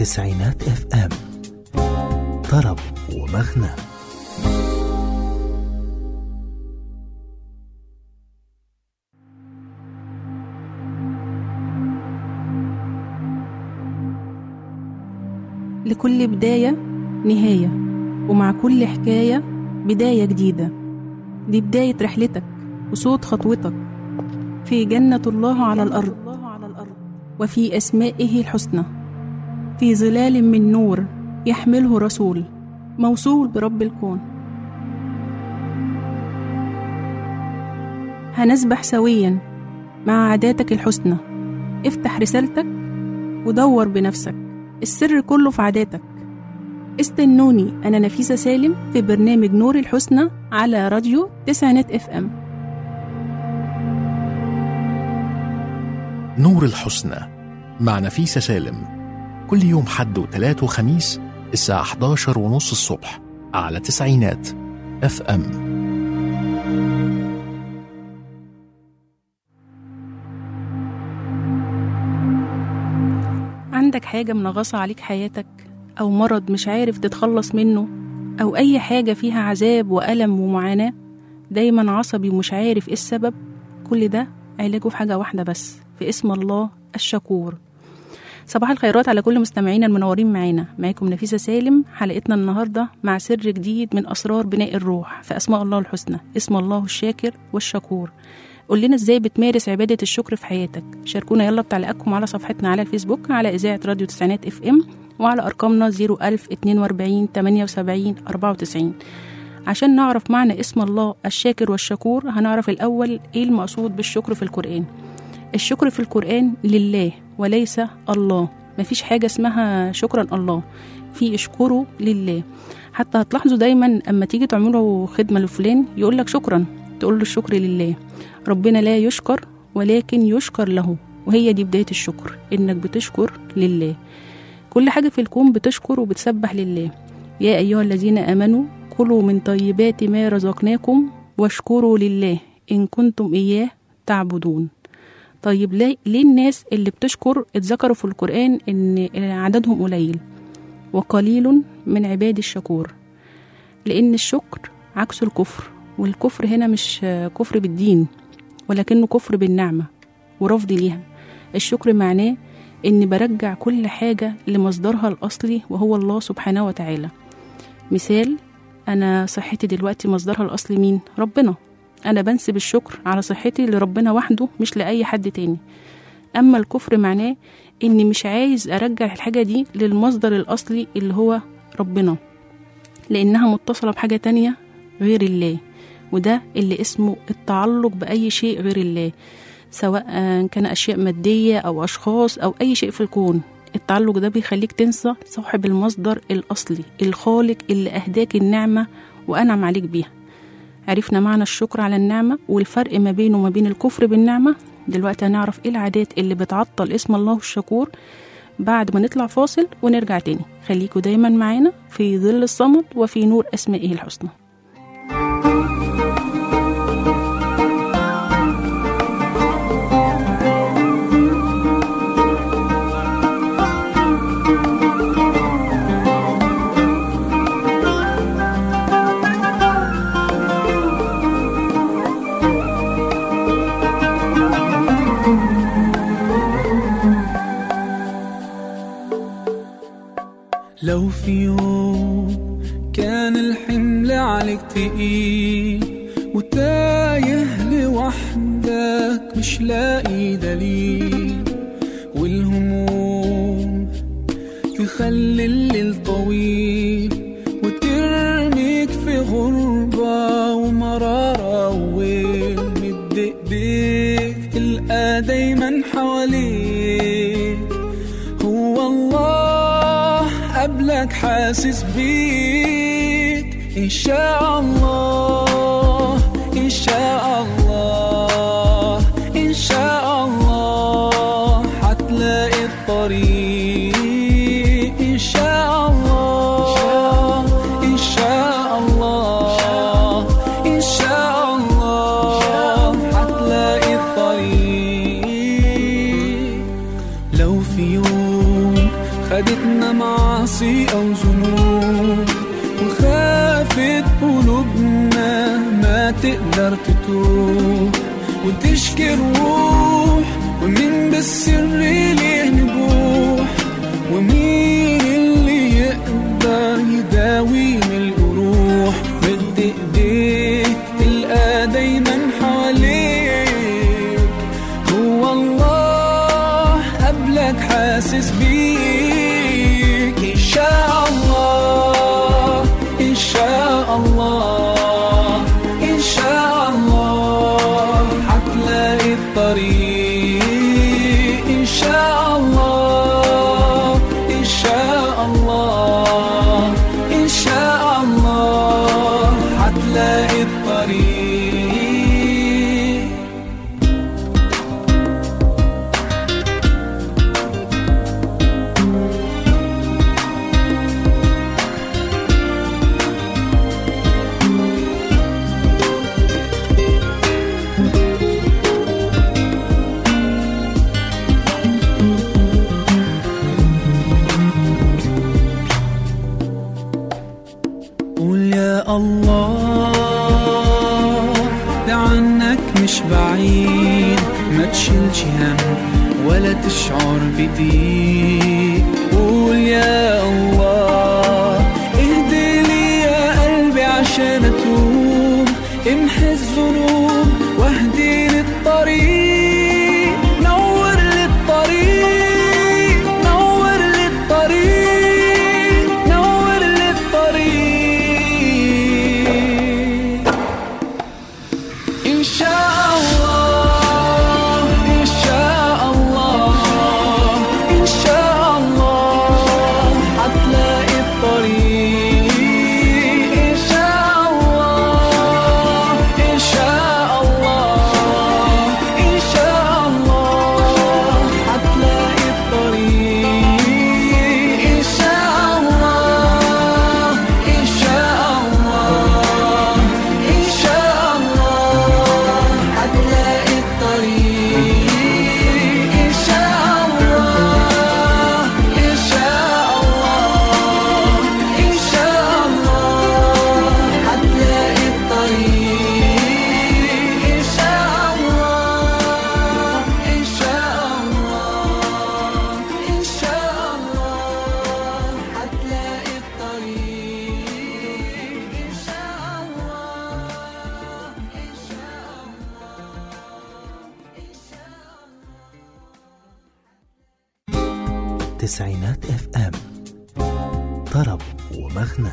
تسعينات اف ام طرب ومغنى لكل بداية نهاية ومع كل حكاية بداية جديدة دي بداية رحلتك وصوت خطوتك في جنة الله على الأرض وفي أسمائه الحسنى في ظلال من نور يحمله رسول موصول برب الكون هنسبح سويا مع عاداتك الحسنى افتح رسالتك ودور بنفسك السر كله في عاداتك استنوني أنا نفيسة سالم في برنامج نور الحسنى على راديو تسعينات اف ام نور الحسنى مع نفيسة سالم كل يوم حد وتلات وخميس الساعة 11 ونص الصبح على تسعينات اف ام عندك حاجة منغصة عليك حياتك أو مرض مش عارف تتخلص منه أو أي حاجة فيها عذاب وألم ومعاناة دايما عصبي ومش عارف إيه السبب كل ده علاجه في حاجة واحدة بس في اسم الله الشكور صباح الخيرات على كل مستمعينا المنورين معانا معاكم نفيسة سالم حلقتنا النهاردة مع سر جديد من أسرار بناء الروح في أسماء الله الحسنى اسم الله الشاكر والشكور قول لنا ازاي بتمارس عبادة الشكر في حياتك شاركونا يلا بتعليقاتكم على صفحتنا على الفيسبوك على إذاعة راديو تسعينات اف ام وعلى أرقامنا 01000 42 78 94 عشان نعرف معنى اسم الله الشاكر والشكور هنعرف الأول إيه المقصود بالشكر في القرآن الشكر في القرآن لله وليس الله مفيش حاجة اسمها شكرا الله في اشكره لله حتى هتلاحظوا دايما اما تيجي تعملوا خدمة لفلان يقول لك شكرا تقول له الشكر لله ربنا لا يشكر ولكن يشكر له وهي دي بداية الشكر إنك بتشكر لله كل حاجة في الكون بتشكر وبتسبح لله يا أيها الذين آمنوا كلوا من طيبات ما رزقناكم واشكروا لله إن كنتم إياه تعبدون طيب ليه, ليه الناس اللي بتشكر اتذكروا في القرآن إن عددهم قليل وقليل من عباد الشكور لأن الشكر عكس الكفر والكفر هنا مش كفر بالدين ولكنه كفر بالنعمة ورفض ليها الشكر معناه إني برجع كل حاجة لمصدرها الأصلي وهو الله سبحانه وتعالى مثال أنا صحتي دلوقتي مصدرها الأصلي مين؟ ربنا أنا بنسب الشكر على صحتي لربنا وحده مش لأي حد تاني أما الكفر معناه إني مش عايز أرجع الحاجة دي للمصدر الأصلي اللي هو ربنا لأنها متصلة بحاجة تانية غير الله وده اللي اسمه التعلق بأي شيء غير الله سواء كان أشياء مادية أو أشخاص أو أي شيء في الكون التعلق ده بيخليك تنسى صاحب المصدر الأصلي الخالق اللي أهداك النعمة وأنعم عليك بيها عرفنا معنى الشكر على النعمة والفرق ما بينه وما بين الكفر بالنعمة دلوقتي هنعرف ايه العادات اللي بتعطل اسم الله الشكور بعد ما نطلع فاصل ونرجع تاني خليكوا دايما معانا في ظل الصمد وفي نور أسمائه الحسنى لو في يوم كان الحمل عليك تقيل وتايه لوحدك مش لاقي دليل والهموم تخلي الليل طويل وترميك في غربة ومرارة ومد ايديك تلقى دايما حواليك هو الله قبلك حاسس بيك إن شاء الله إن شاء الله إن شاء الله هتلاقي الطريق إن شاء الله إن شاء الله إن شاء الله هتلاقي الطريق لو في يوم خدتنا معاصي أو ذنوب وخافت قلوبنا ما تقدر تتوب وتشكي الروح ومين بالسر ليه نبوح ومين اللي يقدر يداوي من الجروح مد ايديك تلقى دايما حواليك هو الله قبلك حاسس بيك ان شاء الله ان شاء الله ان شاء الله هتلاقي الطريق ان شاء الله ان شاء الله ان شاء الله هتلاقي الطريق قول يا الله ده عنك مش بعيد ما تشيلش هم ولا تشعر بضيق قول يا الله اهدي لي يا قلبي عشان اتوب امحي الذنوب واهدي للطريق نور للطريق نور للطريق نور للطريق إن شاء الله إن شاء الله إن شاء الله هتلاقي الطريق إن شاء الله إن شاء الله إن شاء الله هتلاقي الطريق إن شاء الله إن شاء الله إن شاء الله هتلاقي الطريق إن شاء الله إن شاء الله إن شاء الله هتلاقي الطريق إن شاء الله إن شاء الله إن شاء الله هتلاقي الطريق إن شاء الله إن شاء تسعينات اف ام طرب ومغنى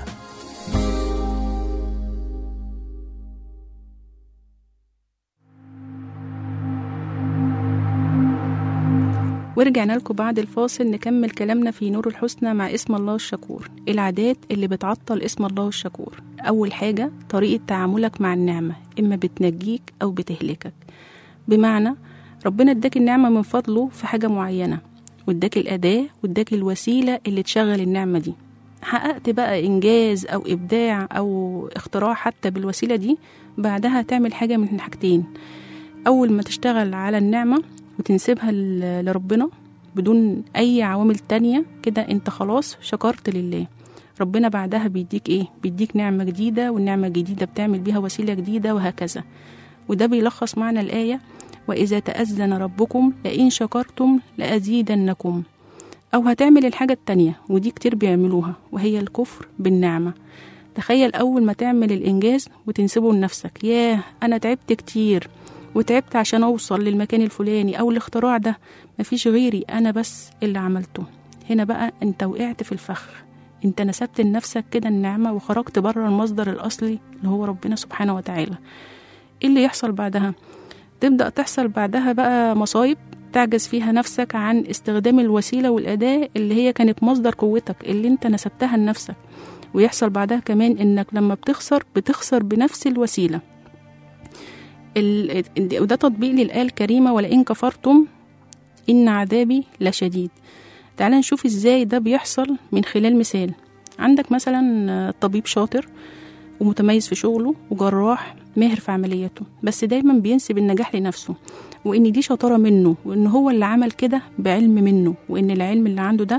ورجعنا لكم بعد الفاصل نكمل كلامنا في نور الحسنى مع اسم الله الشكور العادات اللي بتعطل اسم الله الشكور أول حاجة طريقة تعاملك مع النعمة إما بتنجيك أو بتهلكك بمعنى ربنا اداك النعمة من فضله في حاجة معينة واداك الأداة واداك الوسيلة اللي تشغل النعمة دي حققت بقى إنجاز أو إبداع أو اختراع حتى بالوسيلة دي بعدها تعمل حاجة من حاجتين أول ما تشتغل على النعمة وتنسبها ل- لربنا بدون أي عوامل تانية كده أنت خلاص شكرت لله ربنا بعدها بيديك إيه؟ بيديك نعمة جديدة والنعمة الجديدة بتعمل بيها وسيلة جديدة وهكذا وده بيلخص معنى الآية وإذا تأذن ربكم لئن شكرتم لأزيدنكم أو هتعمل الحاجة التانية ودي كتير بيعملوها وهي الكفر بالنعمة تخيل أول ما تعمل الإنجاز وتنسبه لنفسك ياه أنا تعبت كتير وتعبت عشان أوصل للمكان الفلاني أو الاختراع ده مفيش غيري أنا بس اللي عملته هنا بقى أنت وقعت في الفخ أنت نسبت لنفسك كده النعمة وخرجت بره المصدر الأصلي اللي هو ربنا سبحانه وتعالى إيه اللي يحصل بعدها؟ تبدأ تحصل بعدها بقى مصايب تعجز فيها نفسك عن استخدام الوسيلة والأداة اللي هي كانت مصدر قوتك اللي انت نسبتها لنفسك ويحصل بعدها كمان انك لما بتخسر بتخسر بنفس الوسيلة ال... وده تطبيق للآية الكريمة ولئن كفرتم إن عذابي لشديد تعال نشوف ازاي ده بيحصل من خلال مثال عندك مثلا طبيب شاطر ومتميز في شغله وجراح ماهر في عملياته بس دايما بينسب النجاح لنفسه وان دي شطاره منه وان هو اللي عمل كده بعلم منه وان العلم اللي عنده ده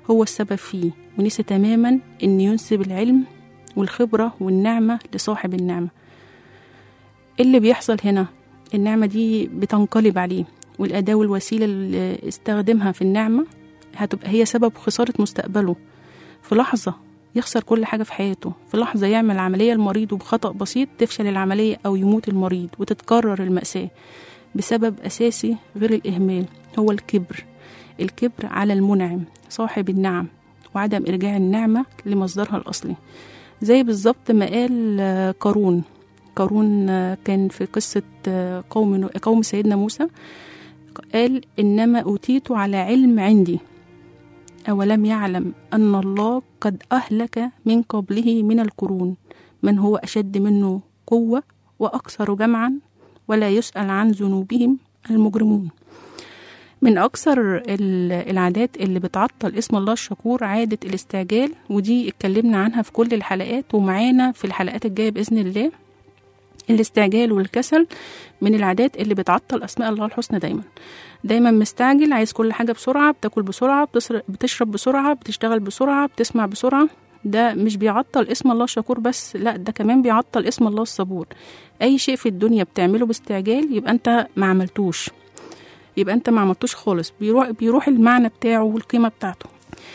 هو السبب فيه ونسي تماما أن ينسب العلم والخبرة والنعمة لصاحب النعمة اللي بيحصل هنا النعمة دي بتنقلب عليه والأداة والوسيلة اللي استخدمها في النعمة هتبقى هي سبب خسارة مستقبله في لحظة يخسر كل حاجة في حياته في لحظة يعمل عملية المريض وبخطأ بسيط تفشل العملية أو يموت المريض وتتكرر المأساة بسبب أساسي غير الإهمال هو الكبر الكبر على المنعم صاحب النعم وعدم إرجاع النعمة لمصدرها الأصلي زي بالظبط ما قال آه، قارون قارون آه، كان في قصة آه، قوم نو- قوم سيدنا موسى قال إنما أوتيت على علم عندي أولم يعلم أن الله قد أهلك من قبله من القرون من هو أشد منه قوة وأكثر جمعا ولا يسأل عن ذنوبهم المجرمون من أكثر ال- العادات اللي بتعطل اسم الله الشكور عادة الاستعجال ودي اتكلمنا عنها في كل الحلقات ومعانا في الحلقات الجاية بإذن الله الاستعجال والكسل من العادات اللي بتعطل أسماء الله الحسنى دايما دايما مستعجل عايز كل حاجة بسرعة بتاكل بسرعة بتصر- بتشرب بسرعة بتشتغل بسرعة بتسمع بسرعة ده مش بيعطل اسم الله الشكور بس لا ده كمان بيعطل اسم الله الصبور أي شيء في الدنيا بتعمله باستعجال يبقى أنت ما عملتوش يبقى أنت ما عملتوش خالص بيروح, بيروح المعنى بتاعه والقيمة بتاعته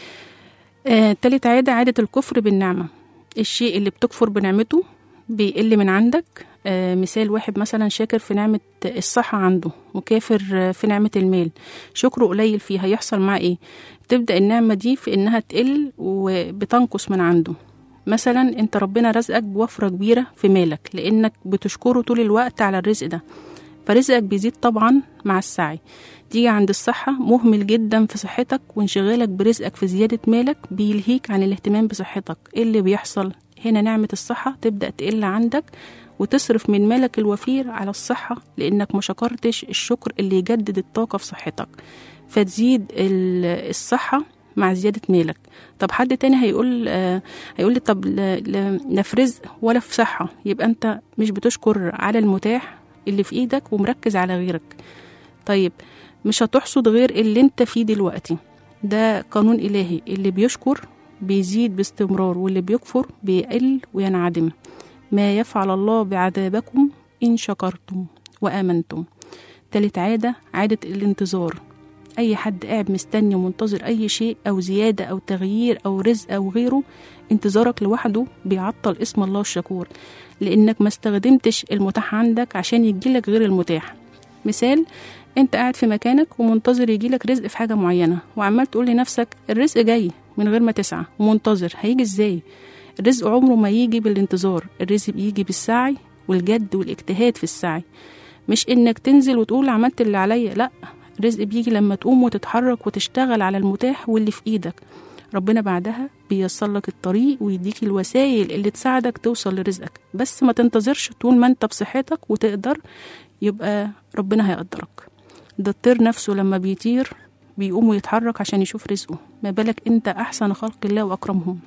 آه، تالت عادة عادة الكفر بالنعمة الشيء اللي بتكفر بنعمته بيقل من عندك آه، مثال واحد مثلا شاكر في نعمة الصحة عنده وكافر آه، في نعمة المال شكره قليل فيها هيحصل معاه ايه تبدأ النعمة دي في انها تقل وبتنقص من عنده مثلا انت ربنا رزقك بوفرة كبيرة في مالك لانك بتشكره طول الوقت على الرزق ده فرزقك بيزيد طبعا مع السعي تيجي عند الصحة مهمل جدا في صحتك وانشغالك برزقك في زيادة مالك بيلهيك عن الاهتمام بصحتك ايه اللي بيحصل هنا نعمة الصحة تبدأ تقل عندك وتصرف من مالك الوفير على الصحة لأنك ما شكرتش الشكر اللي يجدد الطاقة في صحتك فتزيد ال- الصحة مع زيادة مالك طب حد تاني هيقول آه هيقول لي طب لا- لا لا في رزق ولا في صحة يبقى أنت مش بتشكر على المتاح اللي في إيدك ومركز على غيرك طيب مش هتحصد غير اللي انت فيه دلوقتي ده قانون إلهي اللي بيشكر بيزيد باستمرار واللي بيكفر بيقل وينعدم ما يفعل الله بعذابكم إن شكرتم وآمنتم تالت عادة عادة الانتظار أي حد قاعد مستني ومنتظر أي شيء أو زيادة أو تغيير أو رزق أو غيره انتظارك لوحده بيعطل اسم الله الشكور لأنك ما استخدمتش المتاح عندك عشان يجيلك غير المتاح مثال انت قاعد في مكانك ومنتظر يجيلك رزق في حاجة معينة وعمال تقول لنفسك الرزق جاي من غير ما تسعى ومنتظر هيجي ازاي الرزق عمره ما يجي بالانتظار الرزق بيجي بالسعي والجد والاجتهاد في السعي مش انك تنزل وتقول عملت اللي عليا لا الرزق بيجي لما تقوم وتتحرك وتشتغل على المتاح واللي في ايدك ربنا بعدها بييسر لك الطريق ويديك الوسائل اللي تساعدك توصل لرزقك بس ما تنتظرش طول ما انت بصحتك وتقدر يبقى ربنا هيقدرك ده الطير نفسه لما بيطير بيقوم ويتحرك عشان يشوف رزقه ما بالك انت احسن خلق الله واكرمهم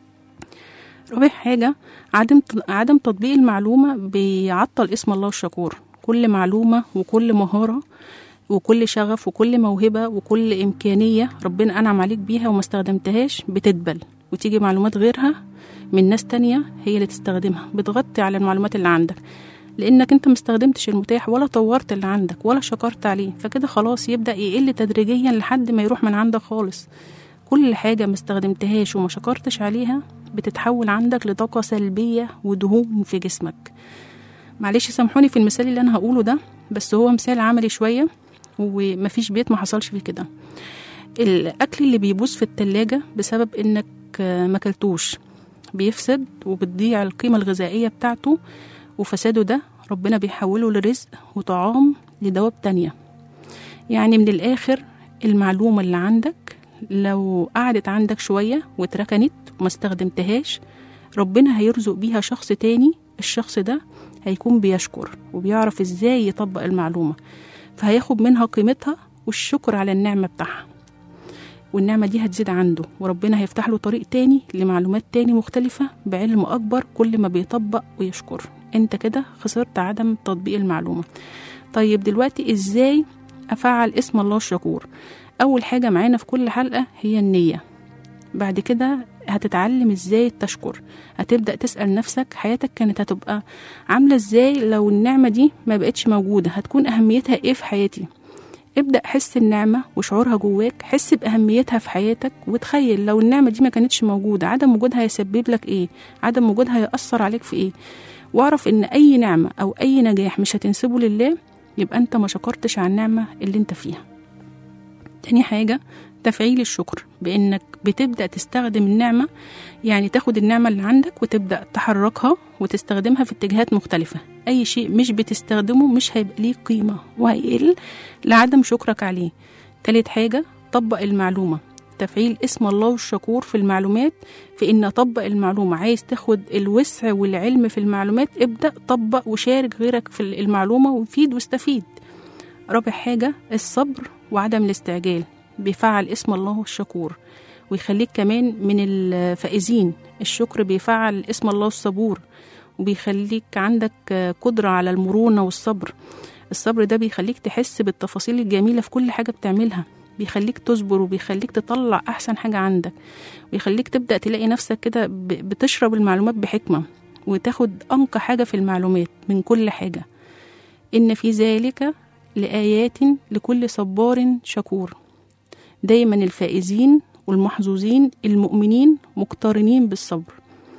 رابع حاجة عدم عدم تطبيق المعلومة بيعطل اسم الله الشكور كل معلومة وكل مهارة وكل شغف وكل موهبة وكل إمكانية ربنا أنعم عليك بيها وما استخدمتهاش بتدبل وتيجي معلومات غيرها من ناس تانية هي اللي تستخدمها بتغطي على المعلومات اللي عندك لانك انت مستخدمتش المتاح ولا طورت اللي عندك ولا شكرت عليه فكده خلاص يبدا يقل تدريجيا لحد ما يروح من عندك خالص كل حاجه ما استخدمتهاش وما شكرتش عليها بتتحول عندك لطاقه سلبيه ودهون في جسمك معلش سامحوني في المثال اللي انا هقوله ده بس هو مثال عملي شويه ومفيش بيت ما حصلش فيه كده الاكل اللي بيبوظ في التلاجة بسبب انك ما كلتوش بيفسد وبتضيع القيمه الغذائيه بتاعته وفساده ده ربنا بيحوله لرزق وطعام لدواب تانية يعني من الآخر المعلومة اللي عندك لو قعدت عندك شوية واتركنت وما استخدمتهاش ربنا هيرزق بيها شخص تاني الشخص ده هيكون بيشكر وبيعرف ازاي يطبق المعلومة فهياخد منها قيمتها والشكر على النعمة بتاعها والنعمة دي هتزيد عنده وربنا هيفتح له طريق تاني لمعلومات تاني مختلفة بعلم أكبر كل ما بيطبق ويشكر انت كده خسرت عدم تطبيق المعلومة طيب دلوقتي ازاي افعل اسم الله الشكور اول حاجة معانا في كل حلقة هي النية بعد كده هتتعلم ازاي تشكر هتبدأ تسأل نفسك حياتك كانت هتبقى عاملة ازاي لو النعمة دي ما بقتش موجودة هتكون أهميتها ايه في حياتي ابدأ حس النعمة وشعورها جواك حس بأهميتها في حياتك وتخيل لو النعمة دي ما كانتش موجودة عدم وجودها هيسبب لك ايه عدم وجودها هيأثر عليك في ايه واعرف ان اي نعمة او اي نجاح مش هتنسبه لله يبقى انت ما شكرتش على النعمة اللي انت فيها تاني حاجة تفعيل الشكر بانك بتبدأ تستخدم النعمة يعني تاخد النعمة اللي عندك وتبدأ تحركها وتستخدمها في اتجاهات مختلفة أي شيء مش بتستخدمه مش هيبقى ليه قيمة وهيقل لعدم شكرك عليه تالت حاجة طبق المعلومة تفعيل اسم الله الشكور في المعلومات في ان اطبق المعلومه عايز تاخد الوسع والعلم في المعلومات ابدا طبق وشارك غيرك في المعلومه وفيد واستفيد رابع حاجه الصبر وعدم الاستعجال بيفعل اسم الله الشكور ويخليك كمان من الفائزين الشكر بيفعل اسم الله الصبور وبيخليك عندك قدرة على المرونة والصبر الصبر ده بيخليك تحس بالتفاصيل الجميلة في كل حاجة بتعملها بيخليك تصبر وبيخليك تطلع أحسن حاجة عندك بيخليك تبدأ تلاقي نفسك كده ب- بتشرب المعلومات بحكمة وتاخد أنقى حاجة في المعلومات من كل حاجة إن في ذلك لآيات لكل صبار شكور دايما الفائزين والمحظوظين المؤمنين مقترنين بالصبر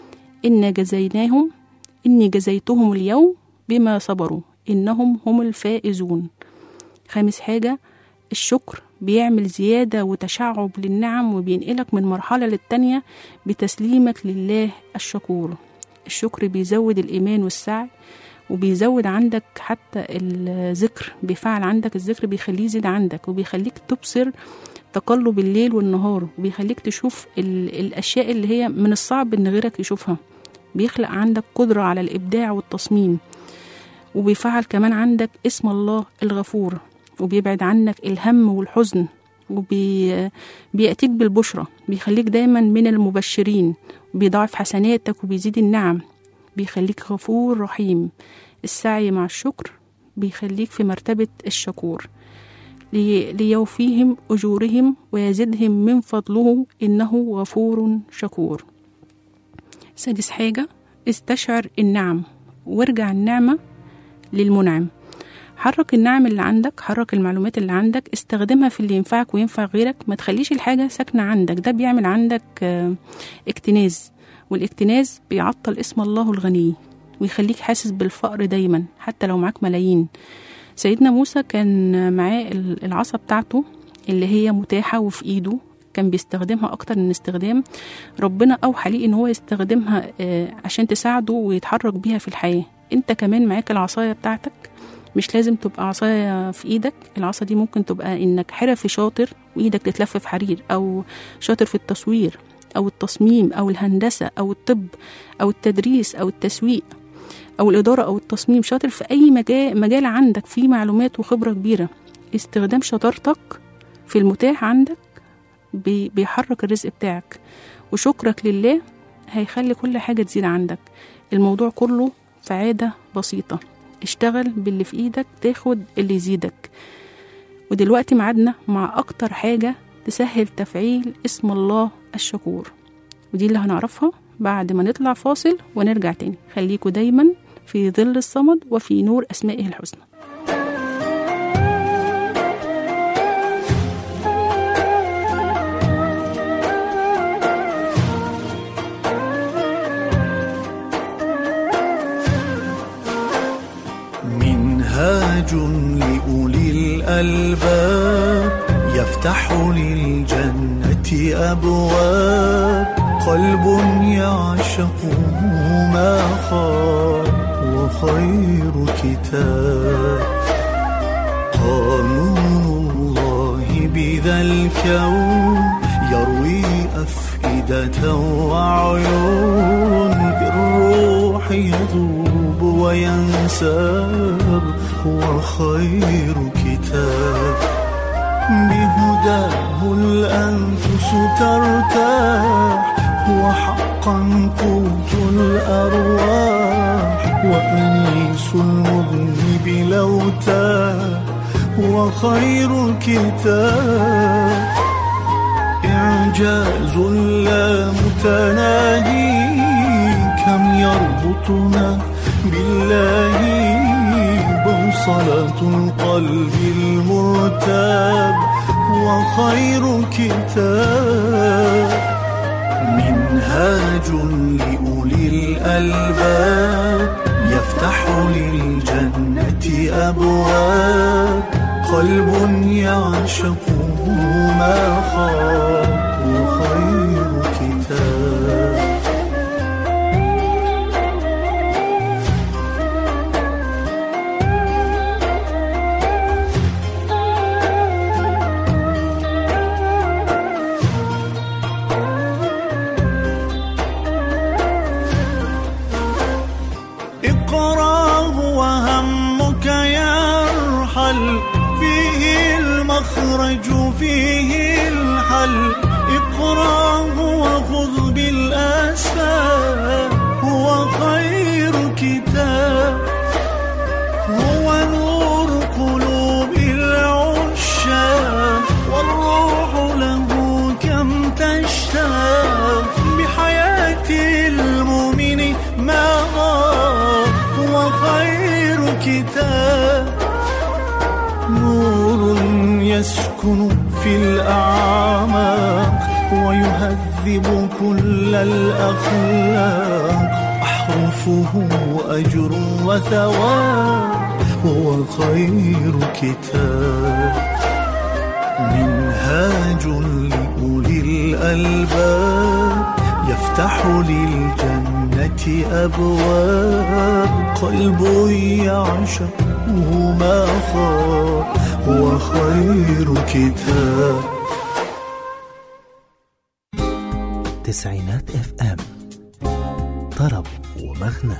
إن جزيناهم إني جزيتهم اليوم بما صبروا إنهم هم الفائزون خامس حاجة الشكر بيعمل زيادة وتشعب للنعم وبينقلك من مرحلة للتانية بتسليمك لله الشكور الشكر بيزود الإيمان والسعي وبيزود عندك حتى الذكر بيفعل عندك الذكر بيخليه يزيد عندك وبيخليك تبصر تقلب الليل والنهار وبيخليك تشوف ال- الأشياء اللي هي من الصعب إن غيرك يشوفها بيخلق عندك قدرة على الإبداع والتصميم وبيفعل كمان عندك اسم الله الغفور وبيبعد عنك الهم والحزن وبيأتيك بالبشرة بيخليك دايما من المبشرين بيضاعف حسناتك وبيزيد النعم بيخليك غفور رحيم السعي مع الشكر بيخليك في مرتبة الشكور لي- ليوفيهم أجورهم ويزدهم من فضله إنه غفور شكور سادس حاجة استشعر النعم وارجع النعمة للمنعم حرك النعم اللي عندك حرك المعلومات اللي عندك استخدمها في اللي ينفعك وينفع غيرك ما تخليش الحاجة ساكنة عندك ده بيعمل عندك آه، اكتناز والاكتناز بيعطل اسم الله الغني ويخليك حاسس بالفقر دايما حتى لو معاك ملايين سيدنا موسى كان معاه ال- العصا بتاعته اللي هي متاحة وفي ايده كان بيستخدمها اكتر من استخدام ربنا اوحى ليه ان هو يستخدمها آه، عشان تساعده ويتحرك بيها في الحياة انت كمان معاك العصاية بتاعتك مش لازم تبقى عصاية في ايدك العصا دي ممكن تبقى انك حرفي شاطر وايدك تتلف في حرير او شاطر في التصوير او التصميم او الهندسة او الطب او التدريس او التسويق او الادارة او التصميم شاطر في اي مجال, مجال عندك فيه معلومات وخبرة كبيرة استخدام شطارتك في المتاح عندك بي- بيحرك الرزق بتاعك وشكرك لله هيخلي كل حاجة تزيد عندك الموضوع كله في عادة بسيطة اشتغل باللي في ايدك تاخد اللي يزيدك ودلوقتي معادنا مع اكتر حاجة تسهل تفعيل اسم الله الشكور ودي اللي هنعرفها بعد ما نطلع فاصل ونرجع تاني خليكوا دايما في ظل الصمد وفي نور أسمائه الحسنى منهاج لأولي الألباب يفتح للجنة أبواب قلب يعشق ما خاب وخير كتاب قانون الله بذا الكون يروي أفئدة وعيون بالروح يذوب وينساب هو خير كتاب بهداه الأنفس ترتاح هو حقا قوت الأرواح وأنيس المذنب لو تاه هو خير كتاب إعجاز لا متناهي كم يربطنا بالله بوصلة القلب المرتاب وخير كتاب منهاج لأولي الألباب يفتح للجنة أبواب قلب يعشقه ما خاب وخير كتاب اقراه وهمك يرحل فيه المخرج فيه الحل اقراه وخذ بالأسباب هو خير كتاب هو نور قلوب العشاق والروح له كم تشتاق بحياة المؤمن ما غاب هو خير كتاب نور يسكن في الأعماق ويهذب كل الأخلاق أحرفه أجر وثواب هو خير كتاب منهاج لأولي الألباب يفتح للجنة أبواب قلب يعشقه ما خاب هو خير كتاب تسعينات اف ام طرب ومغنى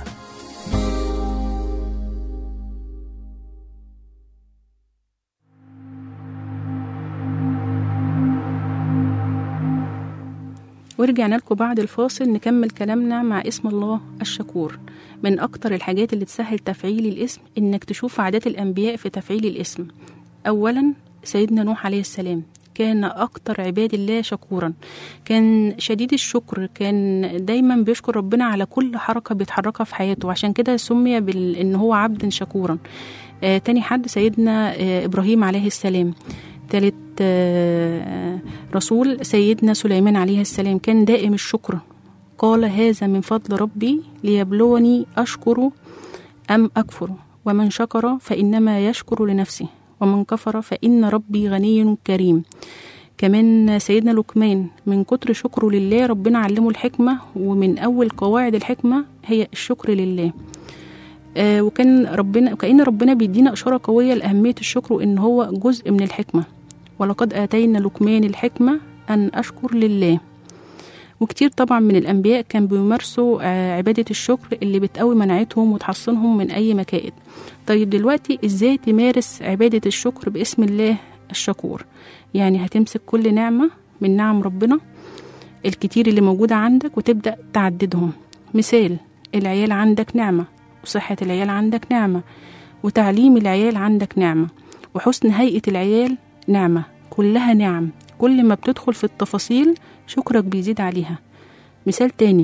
ورجعنا لكم بعد الفاصل نكمل كلامنا مع اسم الله الشكور من أكتر الحاجات اللي تسهل تفعيل الاسم إنك تشوف عادات الأنبياء في تفعيل الاسم أولا سيدنا نوح عليه السلام كان أكتر عباد الله شكورا كان شديد الشكر كان دايما بيشكر ربنا على كل حركة بيتحركها في حياته عشان كده سمي بال... إن هو عبد شكورا آه تاني حد سيدنا آه إبراهيم عليه السلام تالت آه، رسول سيدنا سليمان عليه السلام كان دائم الشكر قال هذا من فضل ربي ليبلوني أشكر أم أكفر ومن شكر فإنما يشكر لنفسه ومن كفر فإن ربي غني كريم كمان سيدنا لقمان من كتر شكره لله ربنا علمه الحكمة ومن أول قواعد الحكمة هي الشكر لله آه وكان ربنا وكأن ربنا بيدينا إشارة قوية لأهمية الشكر وإن هو جزء من الحكمة ولقد آتينا لقمان الحكمة أن أشكر لله وكتير طبعا من الأنبياء كان بيمارسوا آه، عبادة الشكر اللي بتقوي مناعتهم وتحصنهم من أي مكائد طيب دلوقتي إزاي تمارس عبادة الشكر باسم الله الشكور يعني هتمسك كل نعمة من نعم ربنا الكتير اللي موجودة عندك وتبدأ تعددهم مثال العيال عندك نعمة وصحة العيال عندك نعمة وتعليم العيال عندك نعمة وحسن هيئة العيال نعمة كلها نعم كل ما بتدخل في التفاصيل شكرك بيزيد عليها مثال تاني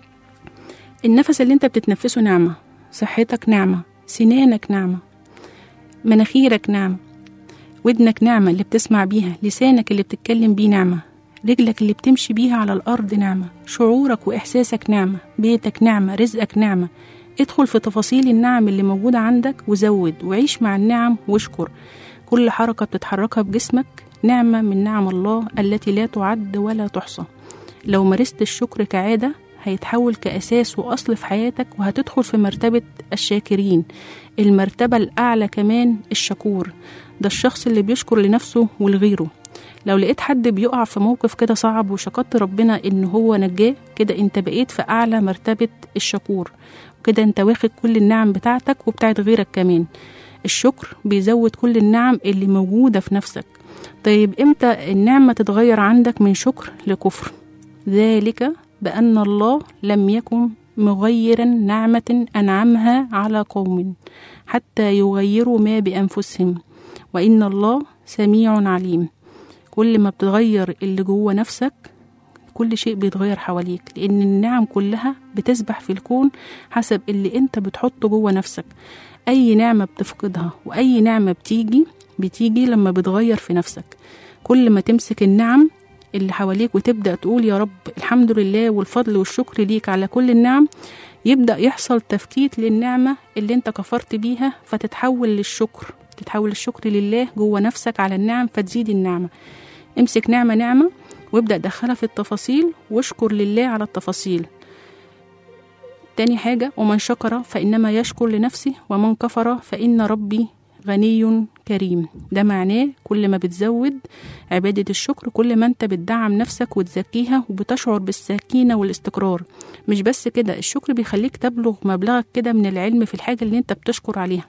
النفس اللي انت بتتنفسه نعمة صحتك نعمة سنانك نعمة مناخيرك نعمة ودنك نعمة اللي بتسمع بيها لسانك اللي بتتكلم بيه نعمة رجلك اللي بتمشي بيها على الأرض نعمة شعورك وإحساسك نعمة بيتك نعمة رزقك نعمة ادخل في تفاصيل النعم اللي موجودة عندك وزود وعيش مع النعم واشكر كل حركة بتتحركها بجسمك نعمة من نعم الله التي لا تعد ولا تحصى لو مارست الشكر كعادة هيتحول كأساس وأصل في حياتك وهتدخل في مرتبة الشاكرين المرتبة الأعلى كمان الشكور ده الشخص اللي بيشكر لنفسه ولغيره لو لقيت حد بيقع في موقف كده صعب وشكرت ربنا إن هو نجاه كده أنت بقيت في أعلى مرتبة الشكور وكده أنت واخد كل النعم بتاعتك وبتاعت غيرك كمان الشكر بيزود كل النعم اللي موجودة في نفسك طيب امتى النعمة تتغير عندك من شكر لكفر ذلك بأن الله لم يكن مغيرا نعمة أنعمها على قوم حتى يغيروا ما بأنفسهم وإن الله سميع عليم كل ما بتغير اللي جوه نفسك كل شيء بيتغير حواليك لأن النعم كلها بتسبح في الكون حسب اللي انت بتحطه جوه نفسك أي نعمة بتفقدها وأي نعمة بتيجي بتيجي لما بتغير في نفسك كل ما تمسك النعم اللي حواليك وتبدأ تقول يا رب الحمد لله والفضل والشكر ليك على كل النعم يبدأ يحصل تفتيت للنعمة اللي انت كفرت بيها فتتحول للشكر تتحول الشكر لله جوه نفسك على النعم فتزيد النعمة امسك نعمة نعمة وابدأ دخلها في التفاصيل واشكر لله على التفاصيل تاني حاجة ومن شكر فإنما يشكر لنفسه ومن كفر فإن ربي غني كريم ده معناه كل ما بتزود عبادة الشكر كل ما انت بتدعم نفسك وتزكيها وبتشعر بالسكينة والاستقرار مش بس كده الشكر بيخليك تبلغ مبلغك كده من العلم في الحاجة اللي انت بتشكر عليها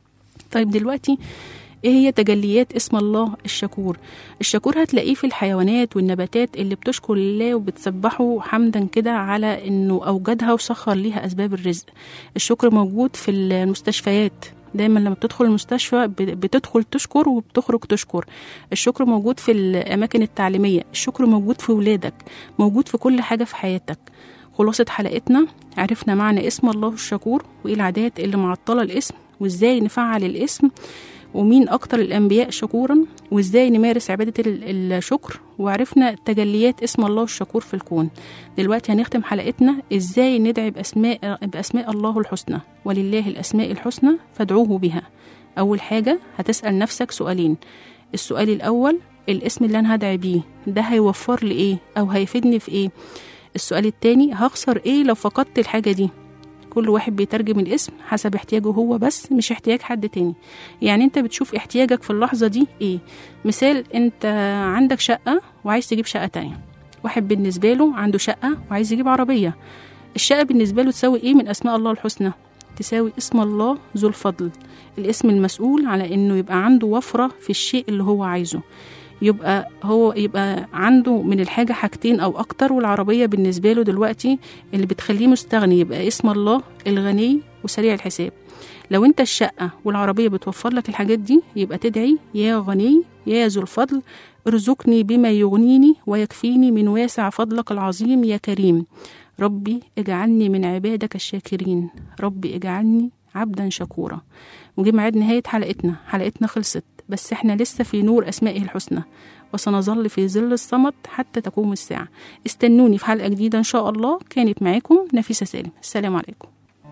طيب دلوقتي ايه هي تجليات اسم الله الشكور الشكور هتلاقيه في الحيوانات والنباتات اللي بتشكر الله وبتسبحه حمدا كده على انه اوجدها وسخر ليها اسباب الرزق الشكر موجود في المستشفيات دايما لما بتدخل المستشفى ب- بتدخل تشكر وبتخرج تشكر الشكر موجود في الاماكن التعليميه الشكر موجود في ولادك موجود في كل حاجه في حياتك خلاصة حلقتنا عرفنا معنى اسم الله الشكور وايه العادات اللي معطلة الاسم وازاي نفعل الاسم ومين أكتر الأنبياء شكورا وإزاي نمارس عبادة ال- الشكر وعرفنا تجليات اسم الله الشكور في الكون دلوقتي هنختم حلقتنا إزاي ندعي بأسماء, بأسماء الله الحسنى ولله الأسماء الحسنى فادعوه بها أول حاجة هتسأل نفسك سؤالين السؤال الأول الاسم اللي أنا هدعي بيه ده هيوفر لي إيه أو هيفيدني في إيه السؤال التاني هخسر إيه لو فقدت الحاجة دي كل واحد بيترجم الاسم حسب احتياجه هو بس مش احتياج حد تاني يعني انت بتشوف احتياجك في اللحظة دي ايه مثال انت عندك شقة وعايز تجيب شقة تانية واحد بالنسبة له عنده شقة وعايز يجيب عربية الشقة بالنسبة له تساوي ايه من اسماء الله الحسنى تساوي اسم الله ذو الفضل الاسم المسؤول على انه يبقى عنده وفرة في الشيء اللي هو عايزه يبقى هو يبقى عنده من الحاجة حاجتين أو أكتر والعربية بالنسبة له دلوقتي اللي بتخليه مستغني يبقى اسم الله الغني وسريع الحساب لو انت الشقة والعربية بتوفر لك الحاجات دي يبقى تدعي يا غني يا ذو الفضل ارزقني بما يغنيني ويكفيني من واسع فضلك العظيم يا كريم ربي اجعلني من عبادك الشاكرين ربي اجعلني عبدا شكورا وجه ميعاد نهاية حلقتنا حلقتنا خلصت بس احنا لسه في نور أسمائه الحسنى وسنظل في ظل الصمت حتى تقوم الساعة استنوني في حلقة جديدة إن شاء الله كانت معاكم نفيسة سالم السلام عليكم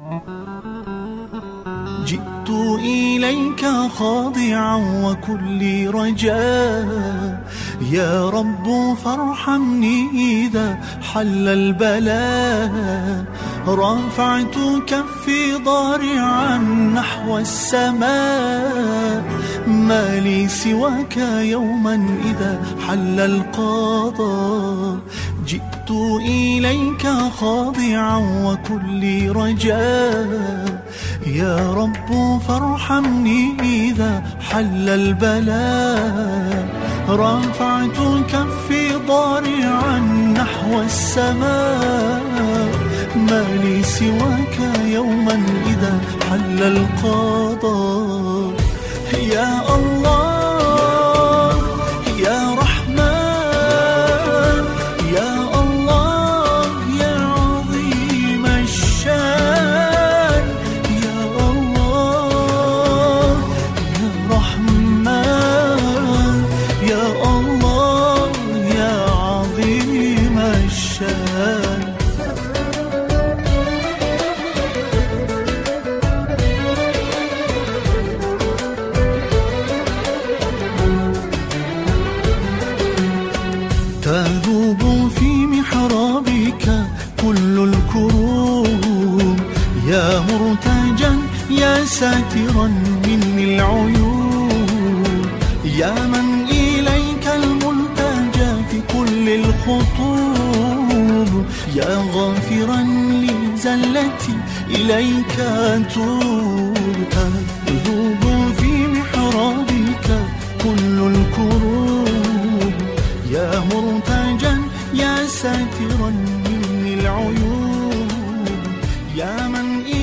جئت إليك خاضعا وكل رجاء يا رب فارحمني إذا حل البلاء رفعت كفي ضارعا نحو السماء ما لي سواك يوما إذا حل القضاء جئت إليك خاضعا وكل رجاء يا رب فارحمني إذا حل البلاء رفعت كفي ضارعا نحو السماء ما لي سواك يوما إذا حل القضاء يا الله يا رحمن يا الله يا عظيم الشان يا الله يا رحمن يا الله يا عظيم الشان تذوب في محرابك كل الكروب يا مرتجا يا ساترا مني العيوب يا من إليك الملتجى في كل الخطوب يا غافرا لزلتي إليك توب تذوب في محرابك كل الكروب يا مرتجا يا ساترا مني العيوب يا من